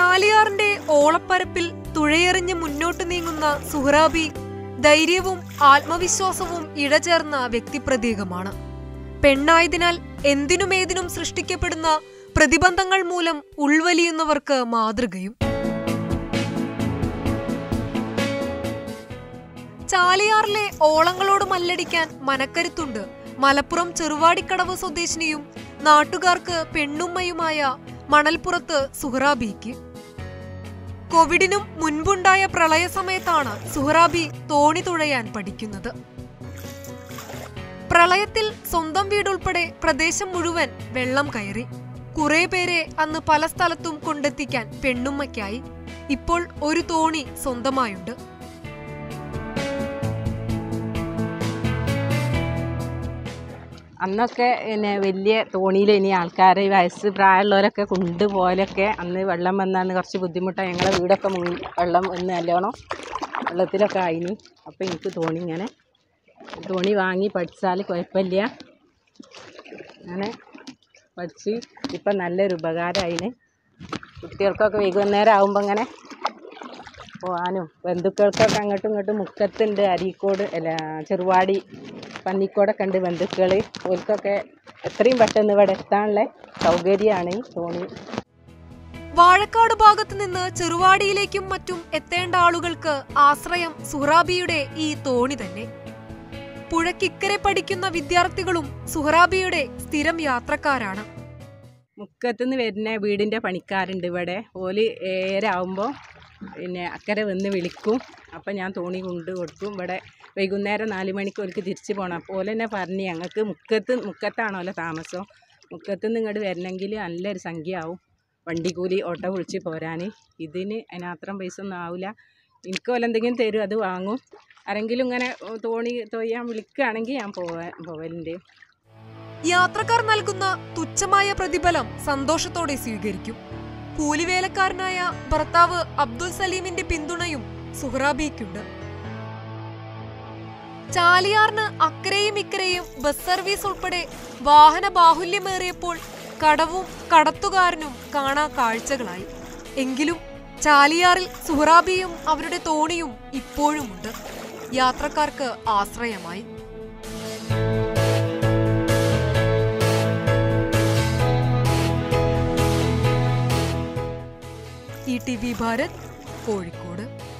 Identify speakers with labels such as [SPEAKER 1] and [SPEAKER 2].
[SPEAKER 1] ചാലിയാറിന്റെ ഓളപ്പരപ്പിൽ തുഴയെറിഞ്ഞ് മുന്നോട്ട് നീങ്ങുന്ന സുഹ്റാബി ധൈര്യവും ആത്മവിശ്വാസവും ഇഴചേർന്ന വ്യക്തിപ്രതീകമാണ് പെണ്ണായതിനാൽ എന്തിനുമേതിനും സൃഷ്ടിക്കപ്പെടുന്ന പ്രതിബന്ധങ്ങൾ മൂലം ഉൾവലിയുന്നവർക്ക് മാതൃകയും ചാലിയാറിലെ ഓളങ്ങളോട് മല്ലടിക്കാൻ മനക്കരുത്തുണ്ട് മലപ്പുറം ചെറുവാടിക്കടവ് സ്വദേശിനിയും നാട്ടുകാർക്ക് പെണ്ണുമ്മയുമായ മണൽപ്പുറത്ത് സുഹ്റാബിക്ക് കോവിഡിനും മുൻപുണ്ടായ പ്രളയ സമയത്താണ് സുഹ്റാബി തോണി തുഴയാൻ പഠിക്കുന്നത് പ്രളയത്തിൽ സ്വന്തം വീടുൾപ്പെടെ പ്രദേശം മുഴുവൻ വെള്ളം കയറി കുറെ പേരെ അന്ന് പല സ്ഥലത്തും കൊണ്ടെത്തിക്കാൻ പെണ്ണുമ്മയ്ക്കായി ഇപ്പോൾ ഒരു തോണി സ്വന്തമായുണ്ട്
[SPEAKER 2] അന്നൊക്കെ പിന്നെ വലിയ തോണിയിൽ ഇനി ആൾക്കാർ ഈ വയസ്സ് പ്രായമുള്ളവരൊക്കെ കൊണ്ടുപോലൊക്കെ അന്ന് വെള്ളം വന്നാന്ന് കുറച്ച് ബുദ്ധിമുട്ടാണ് ഞങ്ങളെ വീടൊക്കെ മുങ്ങി വെള്ളം വന്ന് നല്ലോണം വെള്ളത്തിലൊക്കെ ആയിനി അപ്പോൾ എനിക്ക് തോണി ഇങ്ങനെ തോണി വാങ്ങി പഠിച്ചാൽ കുഴപ്പമില്ല അങ്ങനെ പഠിച്ച് ഇപ്പം നല്ലൊരു ഉപകാരമായിന് കുട്ടികൾക്കൊക്കെ വൈകുന്നേരം ആകുമ്പോൾ ഇങ്ങനെ പോകാനും ബന്ധുക്കൾക്കൊക്കെ അങ്ങോട്ടും ഇങ്ങോട്ടും മുക്കത്തുണ്ട് അരീക്കോട് അല്ല ചെറുവാടി പന്നിക്കോടൊക്കെ ഉണ്ട് ബന്ധുക്കൾ ഓൽക്കൊക്കെ എത്രയും പെട്ടെന്ന് ഇവിടെ എത്താനുള്ള സൗകര്യമാണ് ഈ തോണി
[SPEAKER 1] വാഴക്കാട് ഭാഗത്ത് നിന്ന് ചെറുവാടിയിലേക്കും മറ്റും എത്തേണ്ട ആളുകൾക്ക് ആശ്രയം സുഹ്റാബിയുടെ ഈ തോണി തന്നെ പുഴക്കിക്കരെ പഠിക്കുന്ന വിദ്യാർത്ഥികളും സുഹ്റാബിയുടെ സ്ഥിരം യാത്രക്കാരാണ്
[SPEAKER 2] മുക്കത്തുനിന്ന് വരുന്ന വീടിൻ്റെ പണിക്കാരുണ്ട് ഇവിടെ ഓല് ഏരാകുമ്പോൾ പിന്നെ അക്കരെ വന്ന് വിളിക്കും അപ്പം ഞാൻ തോണി കൊണ്ട് കൊടുക്കും ഇവിടെ വൈകുന്നേരം നാല് മണിക്ക് ഓൽക്ക് തിരിച്ച് പോകണം അപ്പോൾ ഓല് തന്നെ പറഞ്ഞ് ഞങ്ങൾക്ക് മുക്കത്ത് മുക്കത്താണല്ലോ താമസം മുക്കത്തുനിന്ന് ഇങ്ങോട്ട് വരണമെങ്കിൽ നല്ലൊരു സംഖ്യ ആവും വണ്ടിക്കൂലി ഓട്ടോ വിളിച്ച് പോരാൻ ഇതിന് അതിനത്രയും പൈസ ഒന്നും ആവില്ല എനിക്ക് വല്ല എന്തെങ്കിലും തരും അത് വാങ്ങും ആരെങ്കിലും ഇങ്ങനെ ഓ, തോണി തൊയ്യാൻ വിളിക്കുകയാണെങ്കിൽ ഞാൻ പോവാ പോവലുണ്ട്
[SPEAKER 1] യാത്രക്കാർ നൽകുന്ന തുച്ഛമായ പ്രതിഫലം സന്തോഷത്തോടെ സ്വീകരിക്കും കൂലിവേലക്കാരനായ ഭർത്താവ് അബ്ദുൽ സലീമിന്റെ പിന്തുണയും സുഹ്റാബിക്കുണ്ട് ചാലിയാറിന് അക്കരെയും ഇക്കരെയും ബസ് സർവീസ് ഉൾപ്പെടെ വാഹന ബാഹുല്യമേറിയപ്പോൾ കടവും കടത്തുകാരനും കാണാ കാഴ്ചകളായി എങ്കിലും ചാലിയാറിൽ സുഹ്റാബിയും അവരുടെ തോണിയും ഇപ്പോഴുമുണ്ട് യാത്രക്കാർക്ക് ആശ്രയമായി E T V Bharat Kozhikode